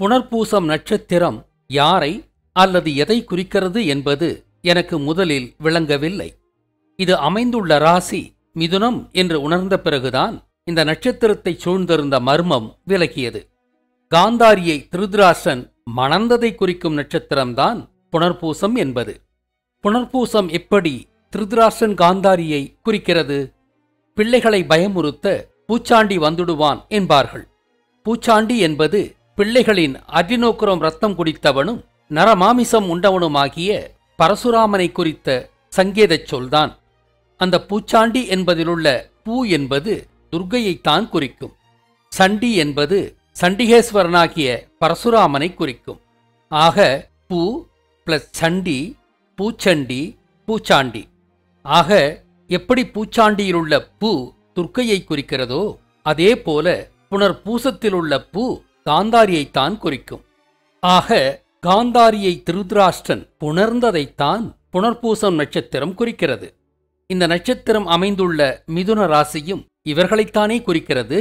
புனர்பூசம் நட்சத்திரம் யாரை அல்லது எதை குறிக்கிறது என்பது எனக்கு முதலில் விளங்கவில்லை இது அமைந்துள்ள ராசி மிதுனம் என்று உணர்ந்த பிறகுதான் இந்த நட்சத்திரத்தை சூழ்ந்திருந்த மர்மம் விலகியது காந்தாரியை திருதராஷ்டிரன் மணந்ததை குறிக்கும் நட்சத்திரம்தான் புனர்பூசம் என்பது புனர்பூசம் எப்படி திருதராஷ்டிரன் காந்தாரியை குறிக்கிறது பிள்ளைகளை பயமுறுத்த பூச்சாண்டி வந்துடுவான் என்பார்கள் பூச்சாண்டி என்பது பிள்ளைகளின் அடிநோக்குரம் ரத்தம் குடித்தவனும் நரமாமிசம் உண்டவனுமாகிய பரசுராமனை குறித்த சங்கேதச் சொல்தான் அந்த பூச்சாண்டி என்பதிலுள்ள பூ என்பது துர்க்கையைத்தான் குறிக்கும் சண்டி என்பது சண்டிகேஸ்வரனாகிய பரசுராமனை குறிக்கும் ஆக பூ பிளஸ் சண்டி பூச்சண்டி பூச்சாண்டி ஆக எப்படி பூச்சாண்டியிலுள்ள பூ துர்க்கையை குறிக்கிறதோ அதே போல புனர்பூசத்திலுள்ள பூ காந்தாரியைத்தான் குறிக்கும் ஆக காந்தாரியை திருதராஷ்டிரன் புணர்ந்ததைத்தான் புனர்பூசம் நட்சத்திரம் குறிக்கிறது இந்த நட்சத்திரம் அமைந்துள்ள மிதுன ராசியும் இவர்களைத்தானே குறிக்கிறது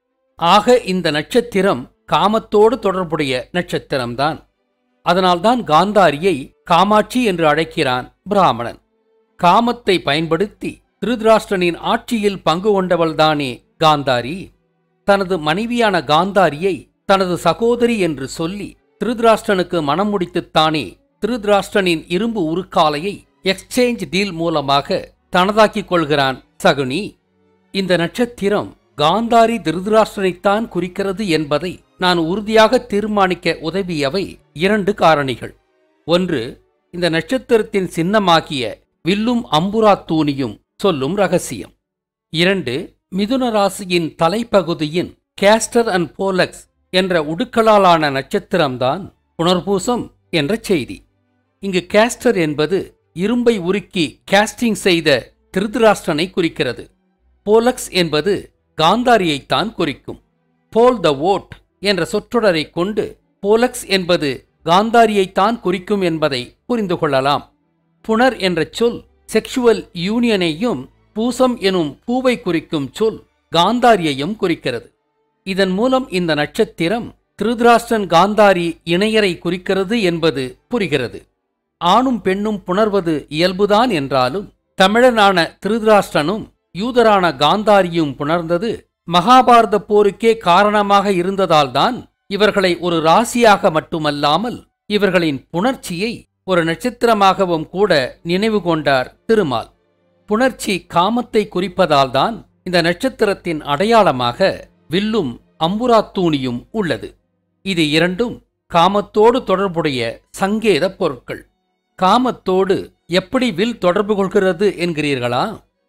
ஆக இந்த நட்சத்திரம் காமத்தோடு தொடர்புடைய நட்சத்திரம்தான் அதனால்தான் காந்தாரியை காமாட்சி என்று அழைக்கிறான் பிராமணன் காமத்தை பயன்படுத்தி திருதராஷ்டிரனின் ஆட்சியில் பங்கு கொண்டவள்தானே காந்தாரி தனது மனைவியான காந்தாரியை தனது சகோதரி என்று சொல்லி திருதராஷ்டிரனுக்கு மனம் முடித்துத்தானே திருதராஷ்டிரனின் இரும்பு உருக்காலையை எக்ஸ்சேஞ்ச் டீல் மூலமாக தனதாக்கிக் கொள்கிறான் சகுனி இந்த நட்சத்திரம் காந்தாரி திருதராஷ்டிரனைத்தான் குறிக்கிறது என்பதை நான் உறுதியாக தீர்மானிக்க உதவியவை இரண்டு காரணிகள் ஒன்று இந்த நட்சத்திரத்தின் சின்னமாகிய வில்லும் அம்புரா தூணியும் சொல்லும் ரகசியம் இரண்டு மிதுன ராசியின் தலைப்பகுதியின் கேஸ்டர் அண்ட் போலக்ஸ் என்ற உடுக்களாலான நட்சத்திரம்தான் புனர்பூசம் என்ற செய்தி இங்கு கேஸ்டர் என்பது இரும்பை உருக்கி கேஸ்டிங் செய்த திருதராஷ்டிரனை குறிக்கிறது போலக்ஸ் என்பது காந்தாரியைத்தான் குறிக்கும் போல் த ஓட் என்ற சொற்றொடரைக் கொண்டு போலக்ஸ் என்பது காந்தாரியைத்தான் குறிக்கும் என்பதை புரிந்து கொள்ளலாம் புனர் என்ற சொல் செக்ஷுவல் யூனியனையும் பூசம் எனும் பூவை குறிக்கும் சொல் காந்தாரியையும் குறிக்கிறது இதன் மூலம் இந்த நட்சத்திரம் திருதராஷ்டிரன் காந்தாரி இணையரை குறிக்கிறது என்பது புரிகிறது ஆணும் பெண்ணும் புணர்வது இயல்புதான் என்றாலும் தமிழனான திருதராஷ்டிரனும் யூதரான காந்தாரியும் புணர்ந்தது மகாபாரத போருக்கே காரணமாக இருந்ததால்தான் இவர்களை ஒரு ராசியாக மட்டுமல்லாமல் இவர்களின் புணர்ச்சியை ஒரு நட்சத்திரமாகவும் கூட நினைவு கொண்டார் திருமால் புணர்ச்சி காமத்தை குறிப்பதால்தான் இந்த நட்சத்திரத்தின் அடையாளமாக வில்லும் அம்புராத்தூணியும் உள்ளது இது இரண்டும் காமத்தோடு தொடர்புடைய சங்கேத பொருட்கள் காமத்தோடு எப்படி வில் தொடர்பு கொள்கிறது என்கிறீர்களா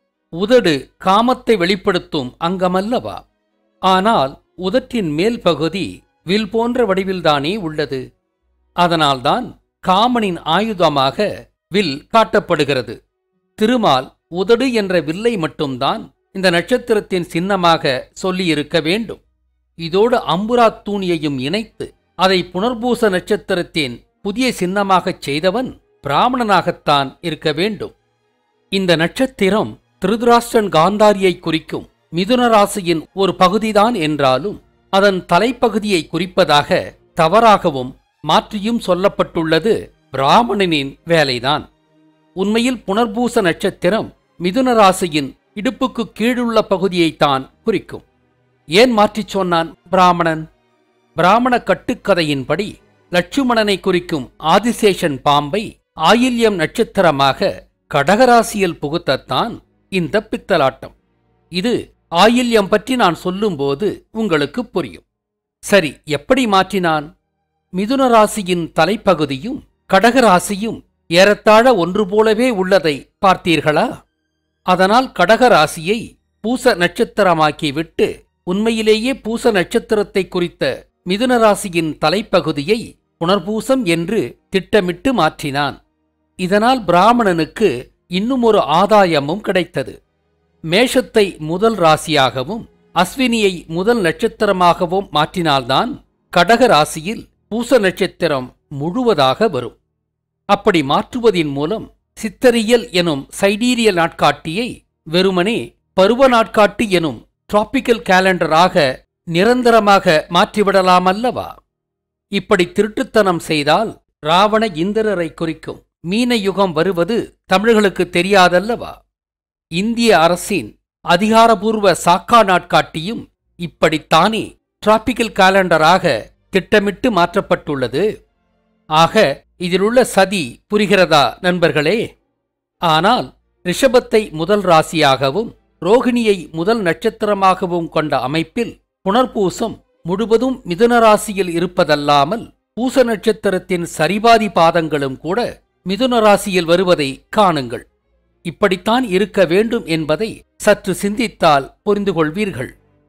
உதடு காமத்தை வெளிப்படுத்தும் அங்கமல்லவா ஆனால் உதட்டின் மேல் பகுதி வில் போன்ற வடிவில்தானே உள்ளது அதனால்தான் காமனின் ஆயுதமாக வில் காட்டப்படுகிறது திருமால் உதடு என்ற வில்லை மட்டும்தான் இந்த நட்சத்திரத்தின் சின்னமாக சொல்லியிருக்க வேண்டும் இதோடு அம்புரா தூணியையும் இணைத்து அதை புனர்பூச நட்சத்திரத்தின் புதிய சின்னமாகச் செய்தவன் பிராமணனாகத்தான் இருக்க வேண்டும் இந்த நட்சத்திரம் திருதராஷ்டிரன் காந்தாரியை குறிக்கும் மிதுன ராசியின் ஒரு பகுதிதான் என்றாலும் அதன் தலைப்பகுதியை குறிப்பதாக தவறாகவும் மாற்றியும் சொல்லப்பட்டுள்ளது பிராமணனின் வேலைதான் உண்மையில் புனர்பூச நட்சத்திரம் மிதுன ராசியின் இடுப்புக்கு கீழுள்ள பகுதியைத்தான் குறிக்கும் ஏன் மாற்றிச் சொன்னான் பிராமணன் பிராமண கட்டுக்கதையின்படி லட்சுமணனை குறிக்கும் ஆதிசேஷன் பாம்பை ஆயில்யம் நட்சத்திரமாக கடகராசியில் புகுத்தத்தான் இந்த பித்தலாட்டம் இது ஆயில்யம் பற்றி நான் சொல்லும்போது உங்களுக்கு புரியும் சரி எப்படி மாற்றினான் மிதுன ராசியின் தலைப்பகுதியும் கடகராசியும் ஏறத்தாழ ஒன்று போலவே உள்ளதை பார்த்தீர்களா அதனால் கடகராசியை பூச நட்சத்திரமாக்கிவிட்டு உண்மையிலேயே பூச நட்சத்திரத்தை குறித்த மிதுன ராசியின் தலைப்பகுதியை புனர்பூசம் என்று திட்டமிட்டு மாற்றினான் இதனால் பிராமணனுக்கு இன்னும் ஒரு ஆதாயமும் கிடைத்தது மேஷத்தை முதல் ராசியாகவும் அஸ்வினியை முதல் நட்சத்திரமாகவும் மாற்றினால்தான் கடக ராசியில் பூச நட்சத்திரம் முழுவதாக வரும் அப்படி மாற்றுவதின் மூலம் சித்தரியல் எனும் சைடீரிய நாட்காட்டியை வெறுமனே பருவ நாட்காட்டி எனும் டிராபிக்கல் கேலண்டராக நிரந்தரமாக மாற்றிவிடலாமல்லவா இப்படி திருட்டுத்தனம் செய்தால் ராவண இந்திரரை குறிக்கும் மீன யுகம் வருவது தமிழர்களுக்கு தெரியாதல்லவா இந்திய அரசின் அதிகாரபூர்வ சாக்கா நாட்காட்டியும் இப்படித்தானே டிராபிக்கல் காலண்டராக திட்டமிட்டு மாற்றப்பட்டுள்ளது ஆக இதிலுள்ள சதி புரிகிறதா நண்பர்களே ஆனால் ரிஷபத்தை முதல் ராசியாகவும் ரோகிணியை முதல் நட்சத்திரமாகவும் கொண்ட அமைப்பில் புனர்பூசம் முழுவதும் மிதுன ராசியில் இருப்பதல்லாமல் பூச நட்சத்திரத்தின் சரிபாதி பாதங்களும் கூட மிதுன ராசியில் வருவதை காணுங்கள் இப்படித்தான் இருக்க வேண்டும் என்பதை சற்று சிந்தித்தால் புரிந்து கொள்வீர்கள்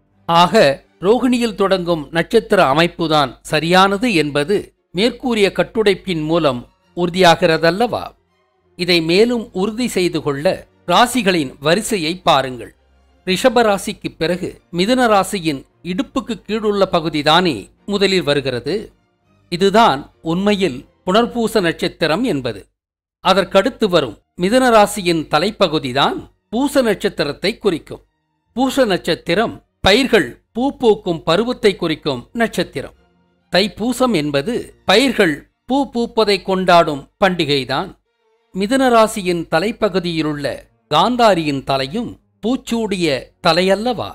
ஆக ரோகிணியில் தொடங்கும் நட்சத்திர அமைப்புதான் சரியானது என்பது மேற்கூறிய கட்டுடைப்பின் மூலம் உறுதியாகிறதல்லவா இதை மேலும் உறுதி செய்து கொள்ள ராசிகளின் வரிசையை பாருங்கள் ரிஷப ராசிக்கு பிறகு மிதுன ராசியின் இடுப்புக்கு கீழுள்ள பகுதிதானே முதலில் வருகிறது இதுதான் உண்மையில் புனர்பூச நட்சத்திரம் என்பது அதற்கடுத்து வரும் மிதுன ராசியின் தலைப்பகுதிதான் பூச நட்சத்திரத்தை குறிக்கும் பூச நட்சத்திரம் பயிர்கள் பூ பூக்கும் பருவத்தை குறிக்கும் நட்சத்திரம் தைப்பூசம் என்பது பயிர்கள் பூ பூப்பதை கொண்டாடும் பண்டிகைதான் மிதுன ராசியின் தலைப்பகுதியிலுள்ள காந்தாரியின் தலையும் பூச்சூடிய தலையல்லவா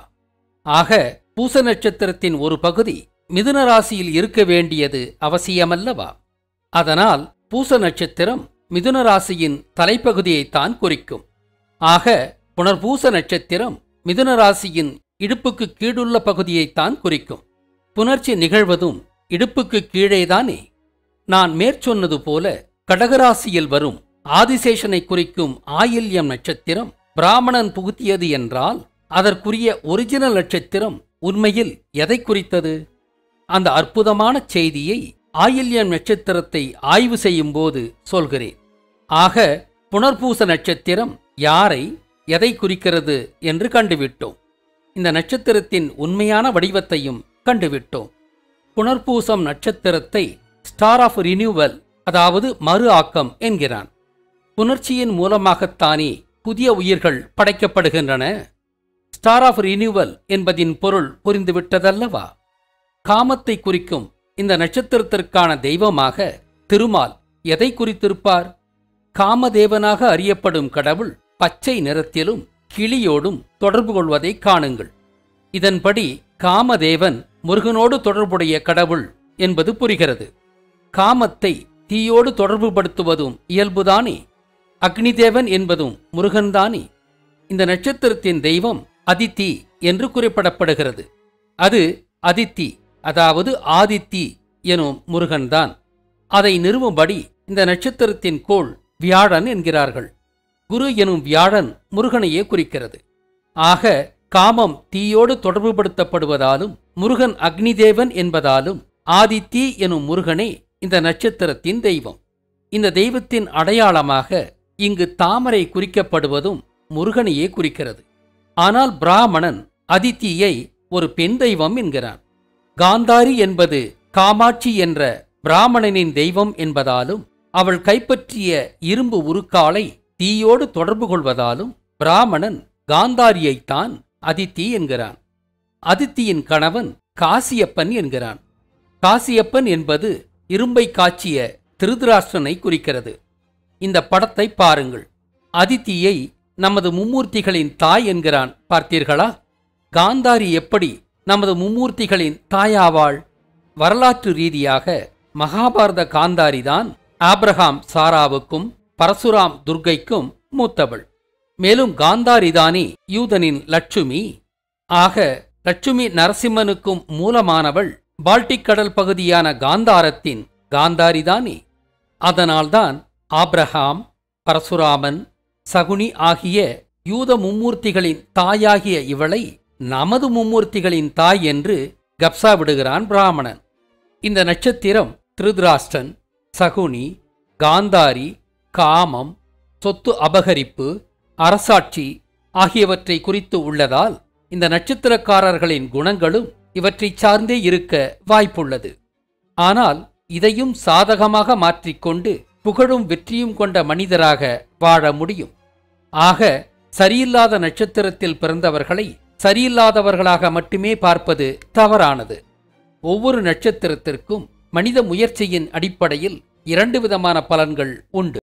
ஆக பூச நட்சத்திரத்தின் ஒரு பகுதி மிதுன ராசியில் இருக்க வேண்டியது அவசியமல்லவா அதனால் பூச நட்சத்திரம் மிதுன ராசியின் தலைப்பகுதியைத்தான் குறிக்கும் ஆக புனர்பூச நட்சத்திரம் மிதுன ராசியின் இடுப்புக்கு கீழுள்ள பகுதியைத்தான் குறிக்கும் புணர்ச்சி நிகழ்வதும் இடுப்புக்கு கீழேதானே நான் மேற்சொன்னது போல கடகராசியில் வரும் ஆதிசேஷனை குறிக்கும் ஆயில்யம் நட்சத்திரம் பிராமணன் புகுத்தியது என்றால் அதற்குரிய ஒரிஜினல் நட்சத்திரம் உண்மையில் எதை குறித்தது அந்த அற்புதமான செய்தியை ஆயில்யம் நட்சத்திரத்தை ஆய்வு செய்யும் போது சொல்கிறேன் ஆக புனர்பூச நட்சத்திரம் யாரை எதை குறிக்கிறது என்று கண்டுவிட்டோம் இந்த நட்சத்திரத்தின் உண்மையான வடிவத்தையும் கண்டுவிட்டோம் புனர்பூசம் நட்சத்திரத்தை ஸ்டார் ஆஃப் ரினியூவல் அதாவது மறு ஆக்கம் என்கிறான் புணர்ச்சியின் மூலமாகத்தானே புதிய உயிர்கள் படைக்கப்படுகின்றன ஸ்டார் ஆஃப் ரினியூவல் என்பதின் பொருள் புரிந்துவிட்டதல்லவா காமத்தை குறிக்கும் இந்த நட்சத்திரத்திற்கான தெய்வமாக திருமால் எதை குறித்திருப்பார் காமதேவனாக அறியப்படும் கடவுள் பச்சை நிறத்திலும் கிளியோடும் தொடர்பு கொள்வதை காணுங்கள் இதன்படி காமதேவன் முருகனோடு தொடர்புடைய கடவுள் என்பது புரிகிறது காமத்தை தீயோடு தொடர்புபடுத்துவதும் இயல்புதானே அக்னிதேவன் என்பதும் முருகன்தானே இந்த நட்சத்திரத்தின் தெய்வம் அதித்தி என்று குறிப்பிடப்படுகிறது அது அதித்தி அதாவது ஆதித்தி எனும் முருகன்தான் அதை நிறுவும்படி இந்த நட்சத்திரத்தின் கோள் வியாழன் என்கிறார்கள் குரு எனும் வியாழன் முருகனையே குறிக்கிறது ஆக காமம் தீயோடு தொடர்புபடுத்தப்படுவதாலும் முருகன் அக்னிதேவன் என்பதாலும் ஆதித்தி எனும் முருகனே இந்த நட்சத்திரத்தின் தெய்வம் இந்த தெய்வத்தின் அடையாளமாக இங்கு தாமரை குறிக்கப்படுவதும் முருகனையே குறிக்கிறது ஆனால் பிராமணன் அதித்தியை ஒரு பெண் தெய்வம் என்கிறான் காந்தாரி என்பது காமாட்சி என்ற பிராமணனின் தெய்வம் என்பதாலும் அவள் கைப்பற்றிய இரும்பு உருக்காலை தீயோடு தொடர்பு கொள்வதாலும் பிராமணன் காந்தாரியைத்தான் அதித்தி என்கிறான் அதித்தியின் கணவன் காசியப்பன் என்கிறான் காசியப்பன் என்பது இரும்பை காய்ச்சிய திருதராஷ்டிரனை குறிக்கிறது இந்த படத்தை பாருங்கள் அதித்தியை நமது மும்மூர்த்திகளின் தாய் என்கிறான் பார்த்தீர்களா காந்தாரி எப்படி நமது மும்மூர்த்திகளின் தாயாவாள் வரலாற்று ரீதியாக மகாபாரத காந்தாரிதான் ஆப்ரஹாம் சாராவுக்கும் பரசுராம் துர்க்கைக்கும் மூத்தவள் மேலும் காந்தாரிதானே யூதனின் லட்சுமி ஆக லட்சுமி நரசிம்மனுக்கும் மூலமானவள் பால்டிக் கடல் பகுதியான காந்தாரத்தின் காந்தாரிதானே அதனால்தான் ஆப்ரஹாம் பரசுராமன் சகுனி ஆகிய யூத மும்மூர்த்திகளின் தாயாகிய இவளை நமது மும்மூர்த்திகளின் தாய் என்று கப்சா விடுகிறான் பிராமணன் இந்த நட்சத்திரம் திருதராஷ்டன் சகுனி காந்தாரி காமம் சொத்து அபகரிப்பு அரசாட்சி ஆகியவற்றை குறித்து உள்ளதால் இந்த நட்சத்திரக்காரர்களின் குணங்களும் இவற்றைச் சார்ந்தே இருக்க வாய்ப்புள்ளது ஆனால் இதையும் சாதகமாக மாற்றிக்கொண்டு புகழும் வெற்றியும் கொண்ட மனிதராக வாழ முடியும் ஆக சரியில்லாத நட்சத்திரத்தில் பிறந்தவர்களை சரியில்லாதவர்களாக மட்டுமே பார்ப்பது தவறானது ஒவ்வொரு நட்சத்திரத்திற்கும் மனித முயற்சியின் அடிப்படையில் இரண்டு விதமான பலன்கள் உண்டு